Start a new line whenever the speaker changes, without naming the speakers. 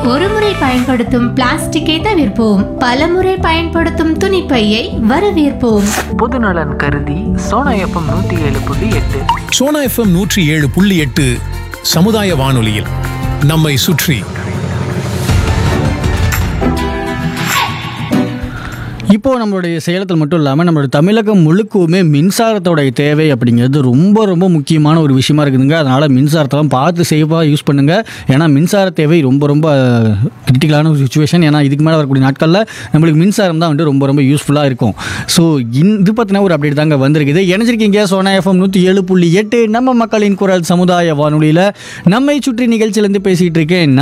ஒருமுறை பயன்படுத்தும் பிளாஸ்டிக்கை தவிர்ப்போம் பலமுறை பயன்படுத்தும் துணிப்பையை வரவேற்போம்
பொதுநலன் கருதி சோனா எஃப்எம் நூற்றி ஏழு புள்ளி எட்டு
சோனா எஃப்எம் நூற்றி ஏழு புள்ளி எட்டு சமுதாய வானொலியில் நம்மை சுற்றி
இப்போ நம்மளுடைய சேலத்தில் மட்டும் இல்லாமல் நம்மளுடைய தமிழகம் முழுக்கவுமே மின்சாரத்தோடைய தேவை அப்படிங்கிறது ரொம்ப ரொம்ப முக்கியமான ஒரு விஷயமா இருக்குதுங்க அதனால் மின்சாரத்தெல்லாம் பார்த்து சேஃபாக யூஸ் பண்ணுங்கள் ஏன்னா மின்சார தேவை ரொம்ப ரொம்ப கிரிட்டிக்கலான ஒரு சுச்சுவேஷன் ஏன்னா இதுக்கு மேலே வரக்கூடிய நாட்களில் நம்மளுக்கு மின்சாரம் தான் வந்துட்டு ரொம்ப ரொம்ப யூஸ்ஃபுல்லாக இருக்கும் ஸோ இது பற்றின ஒரு அப்டேட் தாங்க வந்திருக்குது இணைஞ்சிருக்கீங்க சோனா எஃப்எம் நூற்றி ஏழு புள்ளி எட்டு நம்ம மக்களின் குரல் சமுதாய வானொலியில் நம்மை சுற்றி நிகழ்ச்சியிலேருந்து பேசிகிட்டு இருக்கேன் நான்